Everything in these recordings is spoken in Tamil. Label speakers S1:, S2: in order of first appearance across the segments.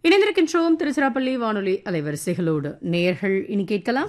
S1: இணைந்திருக்கின்றோம் திருச்சிராப்பள்ளி வானொலி அலைவரிசைகளோடு நேர்கள் இனி கேட்கலாம்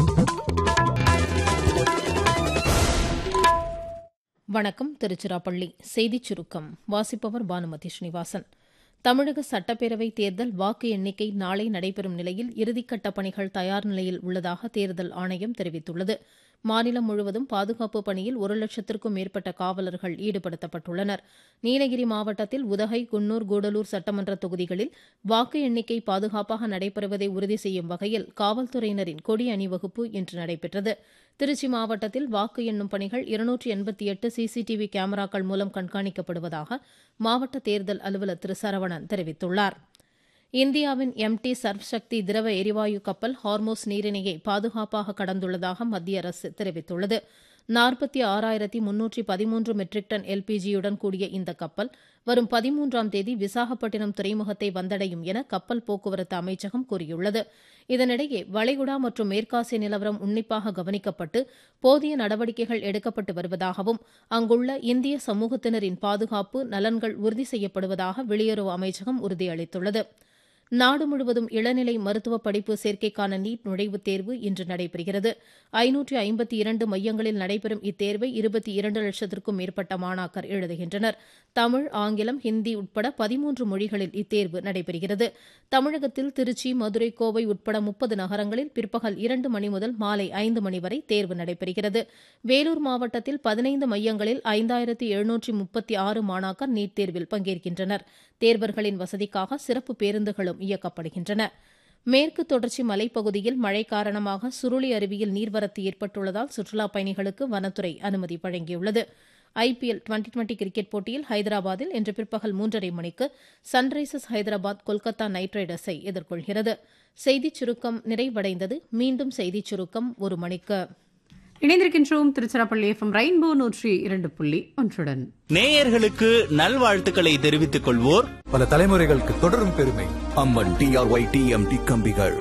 S2: வணக்கம் திருச்சிராப்பள்ளி செய்திச் சுருக்கம் வாசிப்பவர் பானுமதி ஸ்ரீனிவாசன் தமிழக சட்டப்பேரவை தேர்தல் வாக்கு எண்ணிக்கை நாளை நடைபெறும் நிலையில் இறுதிக்கட்ட பணிகள் தயார் நிலையில் உள்ளதாக தேர்தல் ஆணையம் தெரிவித்துள்ளது மாநிலம் முழுவதும் பாதுகாப்பு பணியில் ஒரு லட்சத்திற்கும் மேற்பட்ட காவலர்கள் ஈடுபடுத்தப்பட்டுள்ளனர் நீலகிரி மாவட்டத்தில் உதகை குன்னூர் கூடலூர் சட்டமன்ற தொகுதிகளில் வாக்கு எண்ணிக்கை பாதுகாப்பாக நடைபெறுவதை உறுதி செய்யும் வகையில் காவல்துறையினரின் கொடி அணிவகுப்பு இன்று நடைபெற்றது திருச்சி மாவட்டத்தில் வாக்கு எண்ணும் பணிகள் இருநூற்றி எண்பத்தி எட்டு சிசிடிவி கேமராக்கள் மூலம் கண்காணிக்கப்படுவதாக மாவட்ட தேர்தல் அலுவலர் திரு சரவணன் தெரிவித்துள்ளார் இந்தியாவின் எம்டி சர்வசக்தி திரவ எரிவாயு கப்பல் ஹார்மோஸ் நீரிணையை பாதுகாப்பாக கடந்துள்ளதாக மத்திய அரசு தெரிவித்துள்ளது நாற்பத்தி ஆறாயிரத்தி முன்னூற்றி பதிமூன்று மெட்ரிக் டன் எல்பிஜியுடன் கூடிய இந்த கப்பல் வரும் பதிமூன்றாம் தேதி விசாகப்பட்டினம் துறைமுகத்தை வந்தடையும் என கப்பல் போக்குவரத்து அமைச்சகம் கூறியுள்ளது இதனிடையே வளைகுடா மற்றும் மேற்காசிய நிலவரம் உன்னிப்பாக கவனிக்கப்பட்டு போதிய நடவடிக்கைகள் எடுக்கப்பட்டு வருவதாகவும் அங்குள்ள இந்திய சமூகத்தினரின் பாதுகாப்பு நலன்கள் உறுதி செய்யப்படுவதாக வெளியுறவு அமைச்சகம் உறுதியளித்துள்ளது நாடு முழுவதும் இளநிலை மருத்துவ படிப்பு சேர்க்கைக்கான நீட் நுழைவுத் தேர்வு இன்று நடைபெறுகிறது ஐநூற்றி ஐம்பத்தி இரண்டு மையங்களில் நடைபெறும் இத்தேர்வை இருபத்தி இரண்டு லட்சத்திற்கும் மேற்பட்ட மாணாக்கர் எழுதுகின்றனர் தமிழ் ஆங்கிலம் ஹிந்தி உட்பட பதிமூன்று மொழிகளில் இத்தேர்வு நடைபெறுகிறது தமிழகத்தில் திருச்சி மதுரை கோவை உட்பட முப்பது நகரங்களில் பிற்பகல் இரண்டு மணி முதல் மாலை ஐந்து மணி வரை தேர்வு நடைபெறுகிறது வேலூர் மாவட்டத்தில் பதினைந்து மையங்களில் ஐந்தாயிரத்தி எழுநூற்றி முப்பத்தி ஆறு மாணாக்கர் நீட் தேர்வில் பங்கேற்கின்றனர் தேர்வர்களின் வசதிக்காக சிறப்பு பேருந்துகளும் இயக்கப்படுகின்றன மேற்கு தொடர்ச்சி மலைப்பகுதியில் மழை காரணமாக சுருளி அருவியில் நீர்வரத்து ஏற்பட்டுள்ளதால் சுற்றுலாப் பயணிகளுக்கு வனத்துறை அனுமதி வழங்கியுள்ளது ஐபிஎல் டுவெண்டி டுவெண்டி கிரிக்கெட் போட்டியில் ஹைதராபாத்தில் இன்று பிற்பகல் மூன்றரை மணிக்கு சன்ரைசர்ஸ் ஹைதராபாத் கொல்கத்தா நைட் ரைடர்ஸை எதிர்கொள்கிறது செய்திச் சுருக்கம் நிறைவடைந்தது மீண்டும் செய்திச் சுருக்கம் ஒரு மணிக்கு
S1: இணைந்திருக்கின்றோம் திருச்சிராப்பள்ளி எஃப்எம் ரெயின்போ நூற்றி இரண்டு புள்ளி ஒன்றுடன்
S3: நேயர்களுக்கு நல்வாழ்த்துக்களை தெரிவித்துக் கொள்வோர்
S4: பல தலைமுறைகளுக்கு தொடரும் பெருமை
S5: அம்மன் டிஆர்ஒய் டிஎம்டி கம்பிகள்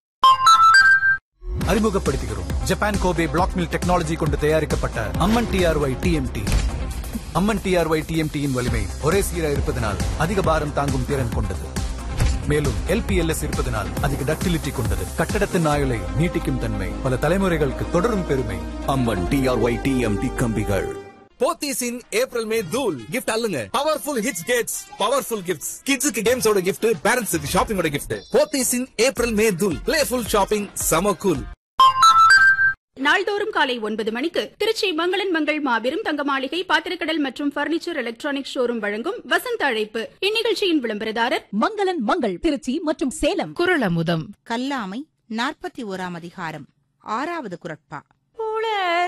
S4: அறிமுகப்படுத்துகிறோம் Japan Kobe black mill technology கொண்டு தயாரிக்கப்பட்ட Amman TRY TMT Amman TRY டிஎம்டியின் வலிமை ஒரே சீரா இருப்பதனால் அதிக பாரம் தாங்கும் திறன் கொண்டது மேலும் எல்பிஎல்எஸ் இருப்பதனால் அதிக டக்டிலிட்டி கொண்டது கட்டடத்தின் ஆயுளை நீட்டிக்கும் தன்மை பல தலைமுறைகளுக்கு தொடரும் பெருமை
S5: அம்மன் டிஆர்ஒய் டிஎம்டி கம்பிகள்
S6: போத்தீஸ் இன் ஏப்ரல் மே தூல் கிஃப்ட் அல்லுங்க powerful hits gets powerful gifts கிட்ஸுக்கு கேம்ஸோட கிஃப்ட் பேரண்ட்ஸுக்கு ஷாப்பிங்கோட gift Pothys in April May தூல் பிளேஃபுல் ஷாப்பிங் சம கூல்
S7: நாள்தோறும் காலை ஒன்பது மணிக்கு திருச்சி மங்களன் மங்கள் மாபெரும் தங்க மாளிகை பாத்திரக்கடல் மற்றும் பர்னிச்சர் எலக்ட்ரானிக் ஷோரூம் வழங்கும் வசந்த அழைப்பு இந்நிகழ்ச்சியின் விளம்பரதாரர்
S8: மங்களன் மங்கள் திருச்சி மற்றும் சேலம்
S9: குரலமுதம்
S10: கல்லாமை நாற்பத்தி ஓராம் அதிகாரம் ஆறாவது குரட்பா